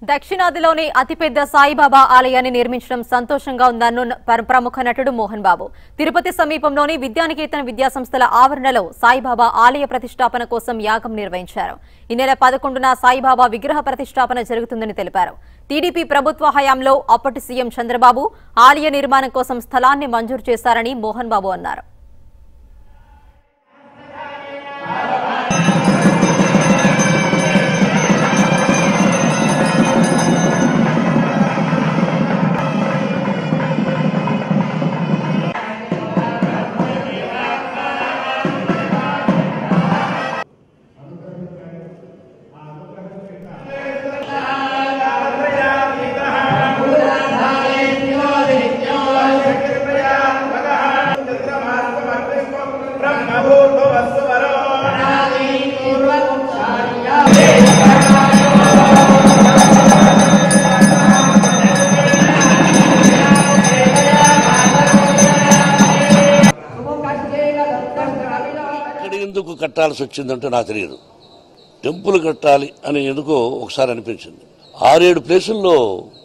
దక్షిణాదిలోని అతిపెద్ద సాయిబాబా ఆలయాన్ని నిర్మించడం సంతోషంగా ఉందన్న ప్ర- ప్రముఖ నటుడు మోహన్ బాబు తిరుపతి సమీపంలోని విద్యానికేతన విద్యాసంస్థల ఆవరణలో సాయిబాబా ఆలయ ప్రతిష్టాపన కోసం యాగం నిర్వహించారు ఈ నెల పదకొండున సాయిబాబా విగ్రహ ప్రతిష్టాపన జరుగుతుందని తెలిపారు టీడీపీ ప్రభుత్వ హయాంలో అప్పటి సీఎం చంద్రబాబు ఆలయ నిర్మాణం కోసం స్థలాన్ని మంజూరు చేశారని మోహన్ బాబు అన్నారు ఇక్కడ ఎందుకు కట్టాల్సి వచ్చిందంటే నాకు తెలియదు టెంపుల్ కట్టాలి అని ఎందుకో ఒకసారి అనిపించింది ఆరేడు ప్లేసుల్లో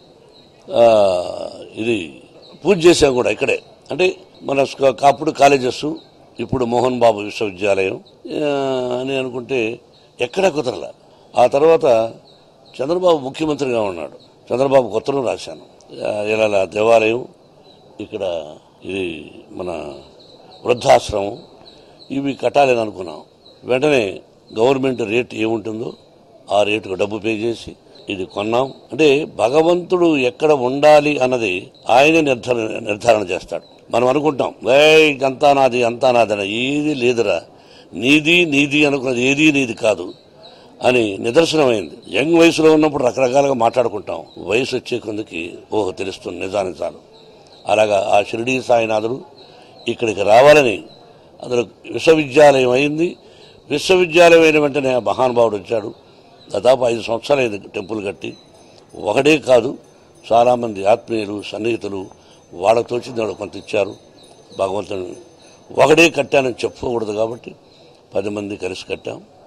ఆ, ఇది పూజ చేసాం కూడా ఇక్కడే అంటే మన స్క- కాపుడు కాలేజెస్ ఇప్పుడు మోహన్ బాబు విశ్వవిద్యాలయం ఆ, అని అనుకుంటే ఎక్కడా కుదరల ఆ తర్వాత చంద్రబాబు ముఖ్యమంత్రిగా ఉన్నాడు చంద్రబాబు కొత్తను రాశాను ఆ, ఇలా దేవాలయం ఇక్కడ ఇది మన వృద్ధాశ్రమం ఇవి కట్టాలని అనుకున్నాం వెంటనే గవర్నమెంట్ రేట్ ఏముంటుందో ఆ రేటుకు డబ్బు పే చేసి ఇది కొన్నాం అంటే భగవంతుడు ఎక్కడ ఉండాలి అన్నది ఆయనే నిర్ధారణ నిర్ధారణ చేస్తాడు మనం అనుకుంటాం "ఏయ్, అంతా నాది అంతా నాది అని ఏది లేదురా నీది నీది అనుకున్నది ఏది నీది కాదు అని నిదర్శనమైంది యంగ్ వయసులో ఉన్నప్పుడు రకరకాలుగా మాట్లాడుకుంటాం వయసు వచ్చే కొందికి ఓహో తెలుస్తుంది నిజానిజాలు అలాగా ఆ షిరిడీ సాయినాథుడు ఇక్కడికి రావాలని అందులో విశ్వవిద్యాలయం అయింది విశ్వవిద్యాలయం అయిన వెంటనే ఆ మహానుభావుడు వచ్చాడు దాదాపు ఐదు సంవత్సరాలు అయింది టెంపుల్ కట్టి ఒకటే కాదు చాలామంది ఆత్మీయులు సన్నిహితులు వాళ్ళకు తోచింది వాళ్ళు కొంత ఇచ్చారు భగవంతుని ఒకడే కట్టానని చెప్పుకోకూడదు కాబట్టి పది మంది కలిసి కట్టాం